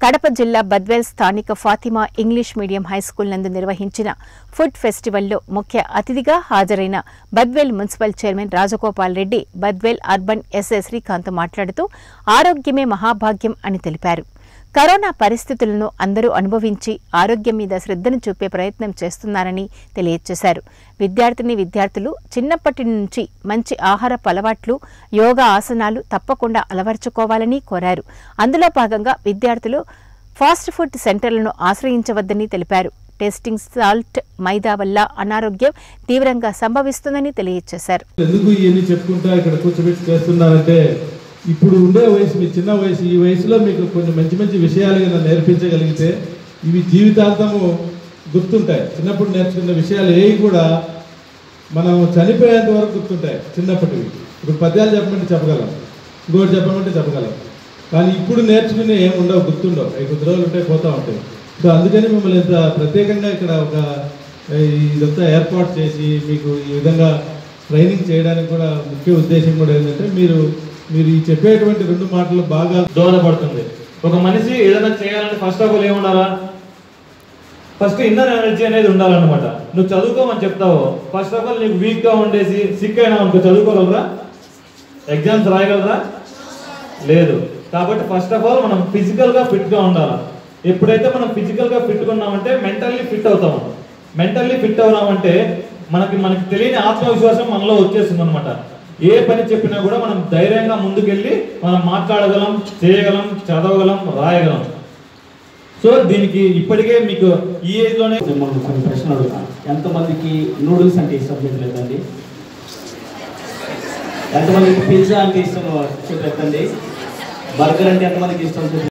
కడప జిల్లా బద్వేల్ స్థానిక Fatima English medium high school నందు నిర్వహించిన ఫుడ్ ఫెస్టివల్లో ముఖ్య అతిథిగా హాజరైన Badvel municipal chairman Rajagopal Reddy Badvel urban SA Srikanth మాట్లాడుతూ ఆరోగ్యమే మహాభాగ్యం అని తెలిపారు కరోనా పరిస్థితులను అందరూ అనుభవించి ఆరోగ్యం మీద శ్రద్ధను చూపే ప్రయత్నం చేస్తున్నారని తెలియజేశారు విద్యార్థిని విద్యార్థులు చిన్నప్పటి నుంచి మంచి ఆహారపు అలవాట్లు యోగా ఆసనాలు తప్పకుండా అలవర్చుకోవాలని కోరారు అందులో భాగంగా విద్యార్థులు ఫాస్ట్ ఫుడ్ సెంటర్లను ఆశ్రయించవద్దని తెలిపారు టెస్టింగ్ సాల్ట్ మైదా వల్ల అనారోగ్యం తీవ్రంగా సంభవిస్తుందని తెలియజేశారు ఎందుకు ఇవన్నీ చెప్పుకుంటా ఇక్కడ కూర్చోబెట్టి చేస్తున్నారంటే ఇప్పుడు ఉండే వయసు మీ చిన్న వయసు ఈ వయసులో మీకు కొన్ని మంచి మంచి విషయాలు కనుక నేర్పించగలిగితే ఇవి జీవితాంతము గుర్తుంటాయి చిన్నప్పుడు నేర్చుకున్న విషయాలు ఏవి కూడా మనం చనిపోయేంత వరకు గుర్తుంటాయి చిన్నప్పటివి ఇప్పుడు పద్యాలు చెప్పమంటే చెప్పగలం ఇంకోటి చెప్పమంటే చెప్పగలం కానీ ఇప్పుడు నేర్చుకునే ఏమి ఉండవు గుర్తుండవు అవి కొద్ది రోజులు ఉంటాయి పోతూ ఉంటాయి సో అందుకని మిమ్మల్ని ఇంత ప్రత్యేకంగా ఇక్కడ ఒక ఇదంతా ఏర్పాటు చేసి మీకు ఈ విధంగా ట్రైనింగ్ చేయడానికి కూడా ముఖ్య ఉద్దేశం కూడా ఏంటంటే మీరు మీరు ఈ చెప్పేటువంటి రెండు మాటలు బాగా దోహదపడుతుంది ఒక మనిషి ఏదైనా చేయాలంటే ఫస్ట్ ఆఫ్ ఆల్ ఏముండాలా ఫస్ట్ ఇన్నర్ ఎనర్జీ అనేది ఉండాలన్నమాట నువ్వు చదువుకోమని చెప్తావు ఫస్ట్ ఆఫ్ ఆల్ నీకు వీక్ గా ఉండేసి సిక్ అయినా అనుకో చదువుకోగలరా ఎగ్జామ్స్ రాయగలరా లేదు కాబట్టి ఫస్ట్ ఆఫ్ ఆల్ మనం ఫిజికల్ గా ఫిట్ గా ఉండాలి ఎప్పుడైతే మనం ఫిజికల్ గా ఫిట్ ఉన్నామంటే మెంటల్లీ ఫిట్ అవుతాము మెంటల్లీ ఫిట్ అవునామంటే మనకి మనకి తెలియని ఆత్మవిశ్వాసం మనలో వచ్చేస్తుంది అనమాట ఏ పని చెప్పినా కూడా మనం ధైర్యంగా ముందుకెళ్ళి మనం మాట్లాడగలం చేయగలం చదవగలం రాయగలం సో దీనికి ఇప్పటికే మీకు ఈ ఏజ్ లోనే మిమ్మల్ని కొన్ని ప్రశ్నలు అడుగుతాను ఎంతమందికి నూడిల్స్ అంటే ఇష్టం చెప్పలేదండి ఎంతమందికి పిజ్జా అంటే ఇష్టం చెప్పలేదండి బర్గర్ అంటే ఎంతమందికి ఇష్టం చెప్పలేదు